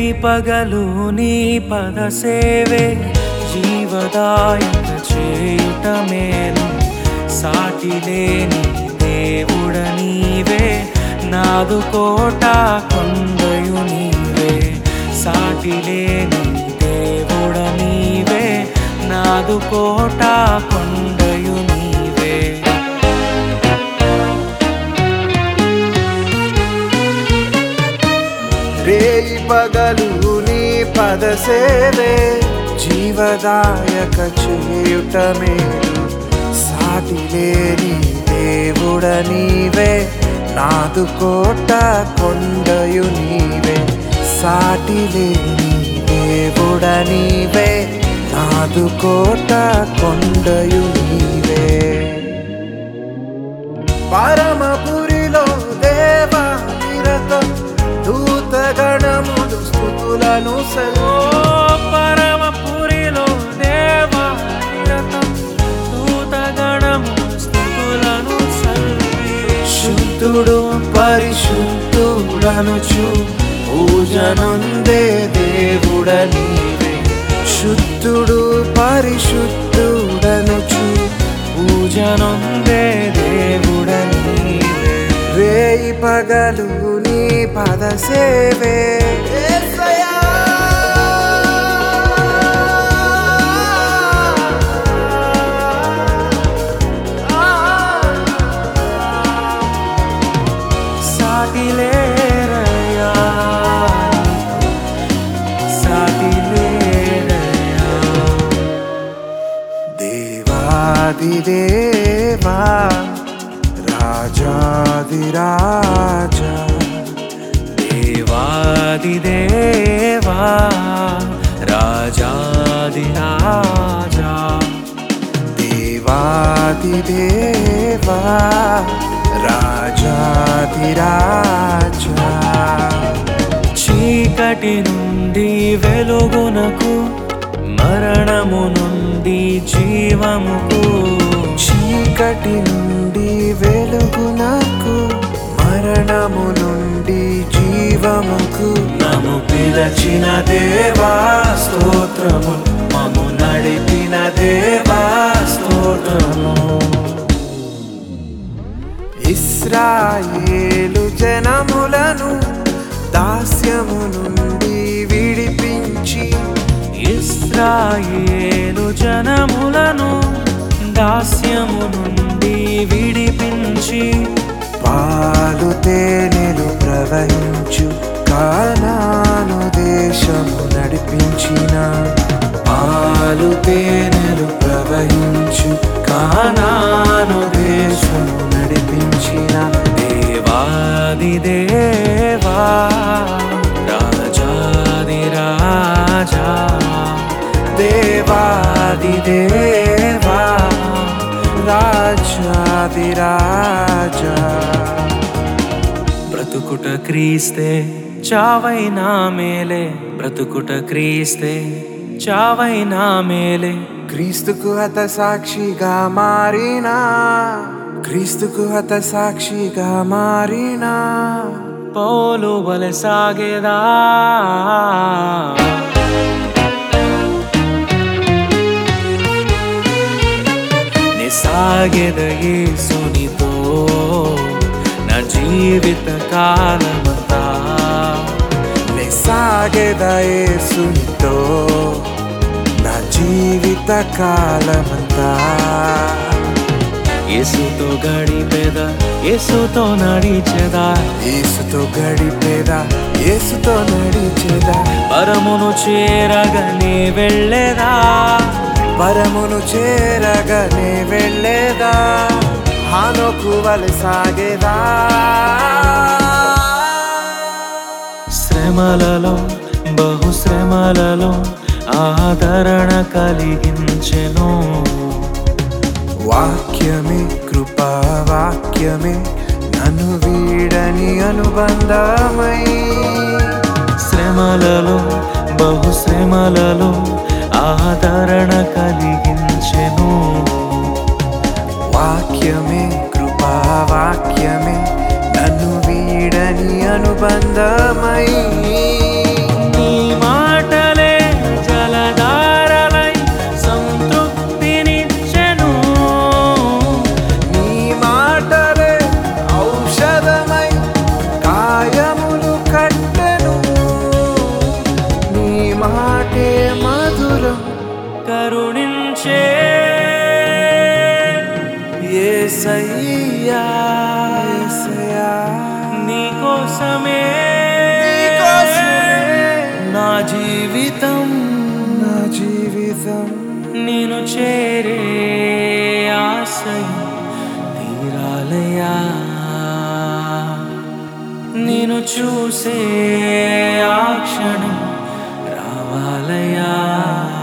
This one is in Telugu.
పగలు నీ పద సేవే జీవదాయక చేయుట మేలు సాటి లేని దేవుడ నీవే నాదు కోట కొండయు నీవే సాటి లేని దేవుడ నీవే నాదు కోట కొండయు నీవే రేయి పగలు నీ పద సేవే జీవదాయక చేయుట మేలు సాటి లేని దేవుడ నీవే నాదు కోట కొండయు నీవే సాటి లేని దేవుడ నీవే నాదు కోట కొండయు నీవే పరమపురిలో దేవా నిరతం దూతగణములు స్థుతులను ఓ సెల్లు పరమపురిలో దేవా నిరతం దూతగణము స్తుతులను సల్లి శుద్ధుడు పరిశుద్ధుడనుచు పూజనుందే దేవుడ నీవే శుద్ధుడు పరిశుద్ధుడనుచు పూజనొందే దేవుడ నీవే రేయి పగలు నీ పద సేవే యేసయ్యా. సాటిలేరయ్యా సాటిలేరయ్యా దేవాదిదేవా రాజాదిరాజా దేవాదిదేవా రాజాదిరాజా దేవాదిదేవా రాజాదిరాజా చీకటి నుండి వెలుగునకు మరణము నుండి జీవముకు చీకటి నుండి వెలుగునకు మరణము నుండి జీవముకు నము పిలచిన దేవా స్తోత్రము మము నడిపిన దేవా స్తోత్రము ఇస్రాయేలు జనములను దాస్యము నుండి విడిపించి ఇస్రాయేలు జనములను దాస్యము నుండి విడిపించి పాలు తేనెలు ప్రవహించు కానాను దేశము నడిపించిన పాలు తేనెలు ప్రవహించు కానాను దేశము నడిపించిన దేవాది దేవా రాజాది రాజా దేవాది దేవా రాజాది రాజా బ్రతుకుట క్రీస్తే చావైనా మేలే బ్రతుకుట క్రీస్తే చావైనా మేలే క్రీస్తుకు హత సాక్షిగా మారినా క్రీస్తుకు హత సాక్షిగా మారినా పౌలు వలె సాగేదా నే సాగెద యేసునితో నా జీవిత కాలమంతా నే సాగెద యేసునితో నా జీవిత కాలమంతా యేసుతో గడిపేదా యేసుతో నడిచెదా యేసుతో గడిపేదా యేసుతో నడిచేదా పరమును చేరగనే వెళ్ళేదా పరమును చేరగనే వెళ్ళేదా హానోకు వలె సాగేదా శ్రమలలో బహు శ్రమలలో ఆదరణ కలిగించెను వాక్యమే కృపా వాక్యమే నన్ను వీడని అనుబంధమై శ్రమలలో బహు శ్రమలలో ఆదరణ కలిగించెను వాక్యమే కృపా వాక్యమే నన్ను వీడని అనుబంధమై నీ కరుణించే యేసయ్యా యేసయ్యా నీకోసమే నీకోసమే నా జీవితం నా జీవితం నేను చేరే ఆశయం తీరాలయా నేను చూసే ఆ క్షణం రావాలయా